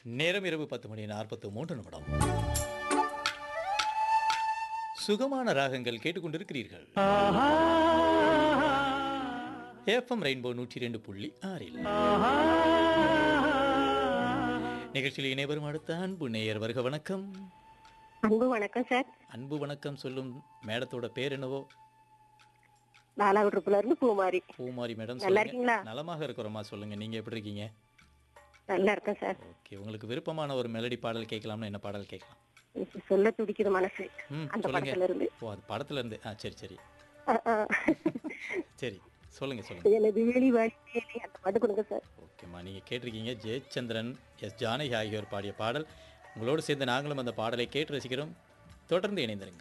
நேரம் இரவு பத்து மணி நாற்பத்து மூன்று நிமிடம் சுகமான ராகங்கள் கேட்டுக்கொண்டிருக்கிறீர்கள் ஏஃப்எம் ரெயின்போ நூற்றி ரெண்டு புள்ளி ஆறில் நிகழ்ச்சியில் இணைவரும் அடுத்த அன்பு நேயர் வருக வணக்கம் அன்பு வணக்கம் சார் அன்பு வணக்கம் சொல்லும் மேடத்தோட பேர் என்னவோ நாலாவது இருந்து பூமாரி பூமாரி மேடம் நல்லா சொல்லுங்க இருக்கீங்களா நலமாக இருக்கிறோமா சொல்லுங்க நீங்க எப்படி இருக்கீங்க நல்லா இருக்கேன் சார் ஓகே உங்களுக்கு விருப்பமான ஒரு மெலடி பாடல் கேட்கலாம்னா என்ன பாடல் கேட்கலாம் சொல்ல துடிக்குது மனசு ம் அந்த சொல்லுங்க படத்துல இருந்து ஓ அது படத்துல இருந்து ஆ சரி சரி ஆ, ஆ. சரி சொல்லுங்க சொல்லுங்க எனது வெளி வழி அந்த பாட்டு கொடுங்க சார் ஓகேம்மா நீங்க கேட்டிருக்கீங்க ஜெயச்சந்திரன் எஸ் ஜானகி ஆகியோர் பாடிய பாடல் உங்களோடு சேர்ந்து நாங்களும் அந்த பாடலை கேட்டு ரசிக்கிறோம் தொடர்ந்து இணைந்திருங்கள்